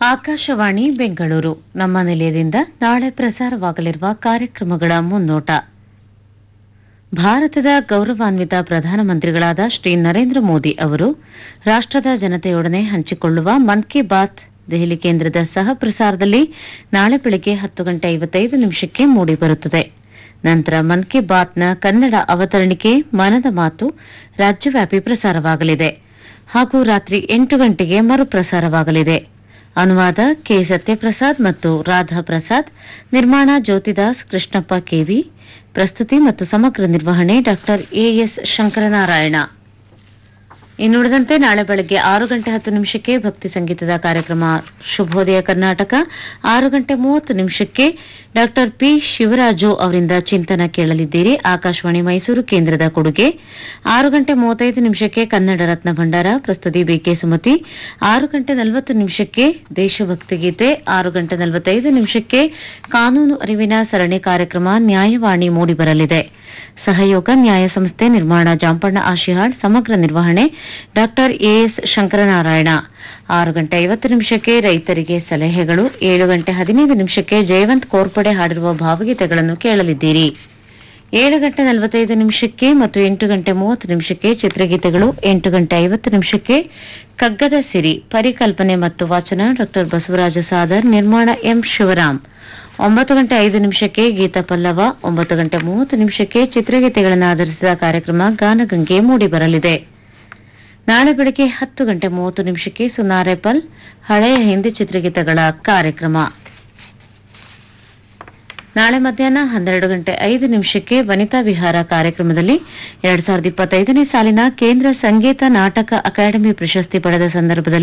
ಆಕಾಶವಾಣಿ ಬೆಂಗಳೂರು ನಮ್ಮ ನಿಲಯದಿಂದ ನಾಳೆ ಪ್ರಸಾರವಾಗಲಿರುವ ಕಾರ್ಯಕ್ರಮಗಳ ಮುನ್ನೋಟ ಭಾರತದ ಗೌರವಾನ್ವಿತ ಪ್ರಧಾನಮಂತ್ರಿಗಳಾದ ಶ್ರೀ ನರೇಂದ್ರ ಮೋದಿ ಅವರು ರಾಷ್ಟದ ಜನತೆಯೊಡನೆ ಹಂಚಿಕೊಳ್ಳುವ ಮನ್ ಕಿ ಬಾತ್ ದೆಹಲಿ ಕೇಂದ್ರದ ಸಹ ಪ್ರಸಾರದಲ್ಲಿ ನಾಳೆ ಬೆಳಗ್ಗೆ ಹತ್ತು ಗಂಟೆ ಐವತ್ತೈದು ನಿಮಿಷಕ್ಕೆ ಮೂಡಿಬರುತ್ತದೆ ನಂತರ ಮನ್ ಕಿ ಬಾತ್ನ ಕನ್ನಡ ಅವತರಣಿಕೆ ಮನದ ಮಾತು ರಾಜ್ಯವ್ಯಾಪಿ ಪ್ರಸಾರವಾಗಲಿದೆ ಹಾಗೂ ರಾತ್ರಿ ಎಂಟು ಗಂಟೆಗೆ ಮರುಪ್ರಸಾರವಾಗಲಿದೆ ಅನುವಾದ ಕೆ ಸತ್ಯಪ್ರಸಾದ್ ಮತ್ತು ರಾಧಾ ಪ್ರಸಾದ್ ನಿರ್ಮಾಣ ಜ್ಯೋತಿದಾಸ್ ಕೃಷ್ಣಪ್ಪ ಕೆವಿ ಪ್ರಸ್ತುತಿ ಮತ್ತು ಸಮಗ್ರ ನಿರ್ವಹಣೆ ಡಾಕ್ಟರ್ ಎಎಸ್ ಶಂಕರನಾರಾಯಣ ಇನ್ನುಳಿದಂತೆ ನಾಳೆ ಬೆಳಗ್ಗೆ ಆರು ಗಂಟೆ ಹತ್ತು ನಿಮಿಷಕ್ಕೆ ಭಕ್ತಿ ಸಂಗೀತದ ಕಾರ್ಯಕ್ರಮ ಶುಭೋದಯ ಕರ್ನಾಟಕ ಆರು ಗಂಟೆ ಮೂವತ್ತು ನಿಮಿಷಕ್ಕೆ ಡಾಕ್ಟರ್ ಪಿ ಶಿವರಾಜು ಅವರಿಂದ ಚಿಂತನ ಕೇಳಲಿದ್ದೀರಿ ಆಕಾಶವಾಣಿ ಮೈಸೂರು ಕೇಂದ್ರದ ಕೊಡುಗೆ ಆರು ಗಂಟೆ ಮೂವತ್ತೈದು ನಿಮಿಷಕ್ಕೆ ಕನ್ನಡ ರತ್ನ ಭಂಡಾರ ಪ್ರಸ್ತುತಿ ಬಿಕೆ ಸುಮತಿ ಆರು ಗಂಟೆ ನಲವತ್ತು ನಿಮಿಷಕ್ಕೆ ದೇಶಭಕ್ತಿ ಗೀತೆ ಆರು ಗಂಟೆ ನಲವತ್ತೈದು ನಿಮಿಷಕ್ಕೆ ಕಾನೂನು ಅರಿವಿನ ಸರಣಿ ಕಾರ್ಯಕ್ರಮ ನ್ಯಾಯವಾಣಿ ಮೂಡಿಬರಲಿದೆ ಸಹಯೋಗ ನ್ಯಾಯ ಸಂಸ್ಥೆ ನಿರ್ಮಾಣ ಜಾಂಪಣ್ಣ ಆಶಿಹಾಳ್ ಸಮಗ್ರ ನಿರ್ವಹಣೆ ಡಾಕ್ಟರ್ ಎಎಸ್ ಶಂಕರನಾರಾಯಣ ಆರು ಗಂಟೆ ಐವತ್ತು ನಿಮಿಷಕ್ಕೆ ರೈತರಿಗೆ ಸಲಹೆಗಳು ಏಳು ಗಂಟೆ ಹದಿನೈದು ನಿಮಿಷಕ್ಕೆ ಜಯವಂತ್ ಕೋರ್ಪಡೆ ಹಾಡಿರುವ ಭಾವಗೀತೆಗಳನ್ನು ಕೇಳಲಿದ್ದೀರಿ ಏಳು ಗಂಟೆ ನಲವತ್ತೈದು ನಿಮಿಷಕ್ಕೆ ಮತ್ತು ಎಂಟು ಗಂಟೆ ಮೂವತ್ತು ನಿಮಿಷಕ್ಕೆ ಚಿತ್ರಗೀತೆಗಳು ಎಂಟು ಗಂಟೆ ಐವತ್ತು ನಿಮಿಷಕ್ಕೆ ಕಗ್ಗದ ಸಿರಿ ಪರಿಕಲ್ಪನೆ ಮತ್ತು ವಾಚನ ಡಾಕ್ಟರ್ ಬಸವರಾಜ ಸಾದರ್ ನಿರ್ಮಾಣ ಎಂ ಶಿವರಾಮ್ ಒಂಬತ್ತು ಗಂಟೆ ಐದು ನಿಮಿಷಕ್ಕೆ ಗೀತ ಪಲ್ಲವ ಒಂಬತ್ತು ಗಂಟೆ ಮೂವತ್ತು ನಿಮಿಷಕ್ಕೆ ಚಿತ್ರಗೀತೆಗಳನ್ನು ಆಧರಿಸಿದ ಕಾರ್ಯಕ್ರಮ ಗಾನಗಂಗೆ ಮೂಡಿಬರಲಿದೆ ನಾಳೆ ಬೆಳಗ್ಗೆ ಹತ್ತು ಗಂಟೆ ಮೂವತ್ತು ನಿಮಿಷಕ್ಕೆ ಸುನಾರೆಪಲ್ ಹಳೆಯ ಹಿಂದಿ ಚಿತ್ರಗೀತೆಗಳ ಕಾರ್ಯಕ್ರಮ ನಾಳೆ ಮಧ್ಯಾಹ್ನ ಹನ್ನೆರಡು ಗಂಟೆ ಐದು ನಿಮಿಷಕ್ಕೆ ವನಿತಾ ವಿಹಾರ ಕಾರ್ಯಕ್ರಮದಲ್ಲಿ ಎರಡ್ ಸಾವಿರದ ಇಪ್ಪತ್ತೈದನೇ ಸಾಲಿನ ಕೇಂದ್ರ ಸಂಗೀತ ನಾಟಕ ಅಕಾಡೆಮಿ ಪ್ರಶಸ್ತಿ ಪಡೆದ ಸಂದರ್ಭದಲ್ಲಿ